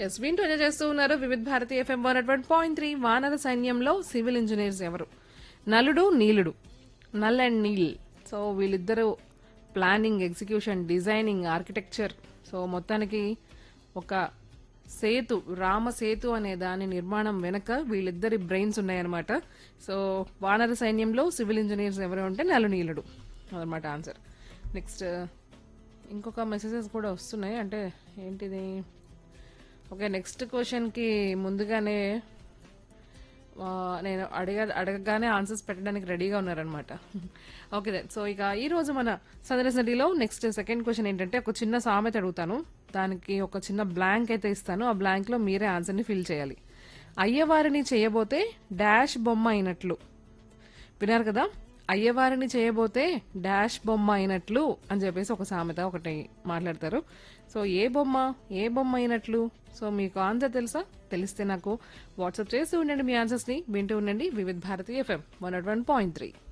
yes వింటూ enjoy చేస్తూ ఉన్నారు Vividh Bharati FM one one point three వానర సైన్యంలో సివిల్ ఇంజనీర్స్ ఎవరు నలుడు నీలుడు నల్ అండ్ నీల్ సో వీళ్ళిద్దరూ planning execution designing architecture so మొత్తానికి ఒక సేతు రామ సేతు అనే దాని నిర్మాణం వెనక వీళ్ళిద్దరి బ్రెయిన్స్ ఉన్నాయన్నమాట సో వానర సైన్యంలో సివిల్ ఇంజనీర్స్ ఎవరు అంటే నలు నీలుడు అదనమాట ఆన్సర్ నెక్స్ట్ ఇంకొక మెసేజెస్ కూడా వస్తున్నాయి అంటే ఏంటిది ఓకే నెక్స్ట్ క్వశ్చన్కి ముందుగానే ఆ, నేను అడగ అడగగానే ఆన్సర్స్ పెట్టడానికి రెడీగా ఉన్నారనమాట ఓకే దెన్ సో ఇక ఈ రోజు మన సందర్శనలో నెక్స్ట్ సెకండ్ క్వశ్చన్ ఏంటంటే ఒక చిన్న సామెత అడుగుతాను దానికి ఒక చిన్న బ్లాంక్ అయితే ఇస్తాను ఆ బ్లాంక్ లో మీరే ఆన్సర్ని ఫిల్ చేయాలి అయ్యవారిని చేయబోతే డాష్ బొమ్మ అయినట్లు విన్నారు కదా అయ్యవారిని చేయబోతే డాష్ బొమ్మ అయినట్లు అని చెప్పేసి ఒక సామెత ఒకటి మాట్లాడతారు సో ఏ బొమ్మ ఏ బొమ్మ అయినట్లు సో మీకు ఆన్సర్ తెలుసా తెలిస్తే నాకు వాట్సాప్ చేస్తూ ఉండండి మీ ఆన్సర్స్ ని వింటూ ఉండండి Vividh Bharati FM one one point three